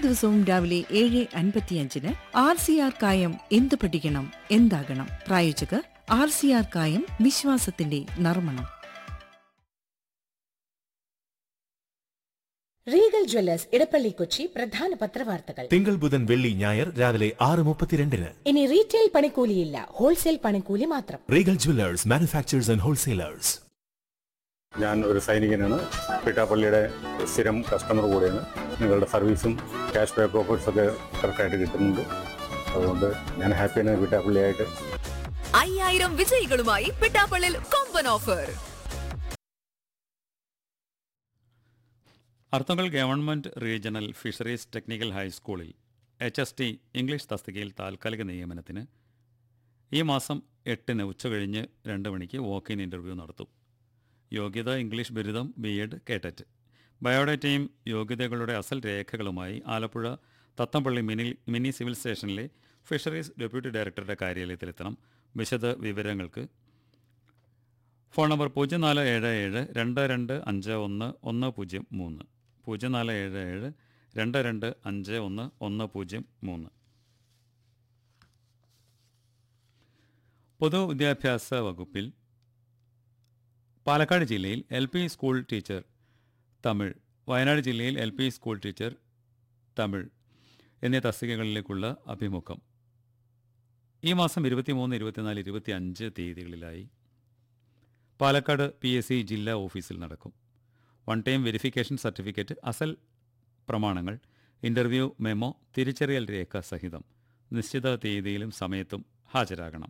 ദിവസവും രാവിലെ ഏഴ് അൻപത്തിയഞ്ചിന് ആർ സി ആർ കായം എന്ത് പഠിക്കണം എന്താകണം പ്രായോജകർ ആർ സി ആർ കായം വിശ്വാസത്തിന്റെ നർമ്മണം റീഗൽ ജ്വല്ലേഴ്സ് ഇടപ്പള്ളി കൊച്ചി പ്രധാന പത്രവാർത്തകൾ തിങ്കൾ ബുധൻ വെള്ളി ഞായർ രാവിലെ ആറ് മുപ്പത്തിരണ്ടിന് ഇനി റീറ്റെയിൽ പണിക്കൂലിയില്ല ഹോൾസെയിൽ പണിക്കൂലി മാത്രം Regal jewellers manufacturers and wholesalers ഞാൻ ഒരു സൈനികനാണ് പിട്ടാപ്പള്ളിയുടെ സ്ഥിരം കസ്റ്റമർ കൂടിയാണ് നിങ്ങളുടെ സർവീസും ക്യാഷ് ബാക്ക് ഓഫേഴ്സ് ഒക്കെ കറക്റ്റായിട്ട് കിട്ടുന്നുണ്ട് അതുകൊണ്ട് ഞാൻ ഹാപ്പിയാണ് പിട്ടാപ്പള്ളിയായിട്ട് അയ്യായിരം വിജയികളുമായി Pittappillil Komban offer Arthunkal government regional fisheries technical ഹൈസ്കൂളിൽ എച്ച് എസ് ടി ഇംഗ്ലീഷ് തസ്തികയിൽ താൽക്കാലിക നിയമനത്തിന് ഈ മാസം എട്ടിന് ഉച്ചകഴിഞ്ഞ് രണ്ട് മണിക്ക് വോക്ക് ഇൻ ഇൻ്റർവ്യൂ നടത്തും യോഗ്യത ഇംഗ്ലീഷ് ബിരുദം ബി എഡ് കേട്ടറ്റ് ബയോഡേറ്റയും യോഗ്യതകളുടെ അസൽ രേഖകളുമായി Alappuzha Thathampally mini mini civil സ്റ്റേഷനിലെ ഫിഷറീസ് ഡെപ്യൂട്ടി ഡയറക്ടറുടെ കാര്യാലയത്തിലെത്തണം വിശദ വിവരങ്ങൾക്ക് ഫോൺ നമ്പർ പൂജ്യം നാല് ഏഴ് ഏഴ് രണ്ട് രണ്ട് അഞ്ച് ഒന്ന് ഒന്ന് പൂജ്യം മൂന്ന് പൂജ്യം നാല് ഏഴ് ഏഴ് രണ്ട് രണ്ട് അഞ്ച് ഒന്ന് ഒന്ന് പൂജ്യം മൂന്ന് പൊതുവിദ്യാഭ്യാസ വകുപ്പിൽ പാലക്കാട് ജില്ലയിൽ L P school teacher Tamil Wayanad ജില്ലയിൽ L P school teacher Tamil എന്നീ തസ്തികകളിലേക്കുള്ള അഭിമുഖം ഈ മാസം ഇരുപത്തിമൂന്ന് ഇരുപത്തിനാല് ഇരുപത്തി അഞ്ച് തീയതികളിലായി പാലക്കാട് പി എസ് സി ജില്ലാ ഓഫീസിൽ നടക്കും വൺ ടൈം വെരിഫിക്കേഷൻ സർട്ടിഫിക്കറ്റ് അസൽ പ്രമാണങ്ങൾ ഇൻ്റർവ്യൂ മെമ്മോ തിരിച്ചറിയൽ രേഖ സഹിതം നിശ്ചിത തീയതിയിലും സമയത്തും ഹാജരാകണം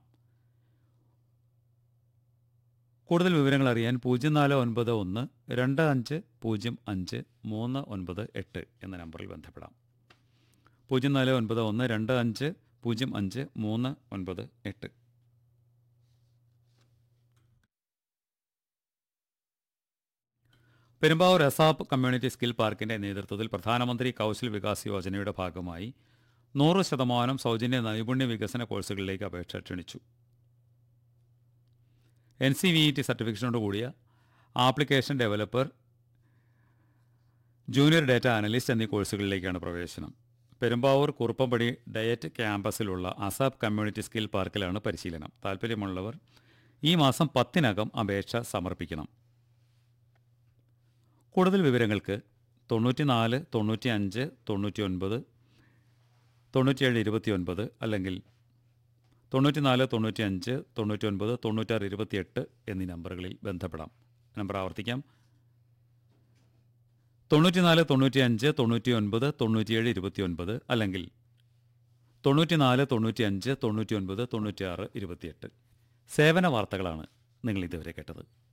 കൂടുതൽ വിവരങ്ങൾ അറിയാൻ പൂജ്യം നാല് ഒൻപത് ഒന്ന് രണ്ട് അഞ്ച് പൂജ്യം അഞ്ച് മൂന്ന് ഒൻപത് എട്ട് എന്ന നമ്പറിൽ ബന്ധപ്പെടാം പൂജ്യം നാല് ഒൻപത് ഒന്ന് രണ്ട് അഞ്ച് പൂജ്യം അഞ്ച് മൂന്ന് ഒൻപത് എട്ട് പെരുമ്പാവൂർ എസാപ്പ് കമ്മ്യൂണിറ്റി സ്കിൽ പാർക്കിന്റെ നേതൃത്വത്തിൽ പ്രധാനമന്ത്രി കൗശൽ വികാസ് യോജനയുടെ ഭാഗമായി നൂറ് ശതമാനം സൗജന്യ നൈപുണ്യ വികസന കോഴ്സുകളിലേക്ക് അപേക്ഷ ക്ഷണിച്ചു N C V E T സർട്ടിഫിക്കറ്റിനോട് കൂടിയ application developer junior data analyst എന്നീ കോഴ്സുകളിലേക്കാണ് പ്രവേശനം പെരുമ്പാവൂർ കുറുപ്പമ്പടി ഡയറ്റ് ക്യാമ്പസിലുള്ള അസാപ്പ് കമ്മ്യൂണിറ്റി സ്കിൽ പാർക്കിലാണ് പരിശീലനം താല്പര്യമുള്ളവർ ഈ മാസം പത്തിനകം അപേക്ഷ സമർപ്പിക്കണം കൂടുതൽ വിവരങ്ങൾക്ക് തൊണ്ണൂറ്റിനാല് തൊണ്ണൂറ്റി അഞ്ച് തൊണ്ണൂറ്റി ഒൻപത് തൊണ്ണൂറ്റിയേഴ് ഇരുപത്തി ഒൻപത് അല്ലെങ്കിൽ തൊണ്ണൂറ്റിനാല് തൊണ്ണൂറ്റി അഞ്ച് തൊണ്ണൂറ്റി ഒൻപത് തൊണ്ണൂറ്റാറ് ഇരുപത്തിയെട്ട് എന്നീ നമ്പറുകളിൽ ബന്ധപ്പെടാം നമ്പർ ആവർത്തിക്കാം തൊണ്ണൂറ്റിനാല് തൊണ്ണൂറ്റി അഞ്ച് തൊണ്ണൂറ്റി ഒൻപത് തൊണ്ണൂറ്റിയേഴ് ഇരുപത്തി ഒൻപത് അല്ലെങ്കിൽ തൊണ്ണൂറ്റിനാല് തൊണ്ണൂറ്റി അഞ്ച് തൊണ്ണൂറ്റി ഒൻപത് തൊണ്ണൂറ്റിയാറ് ഇരുപത്തിയെട്ട് സേവന വാർത്തകളാണ് നിങ്ങൾ ഇതുവരെ കേട്ടത്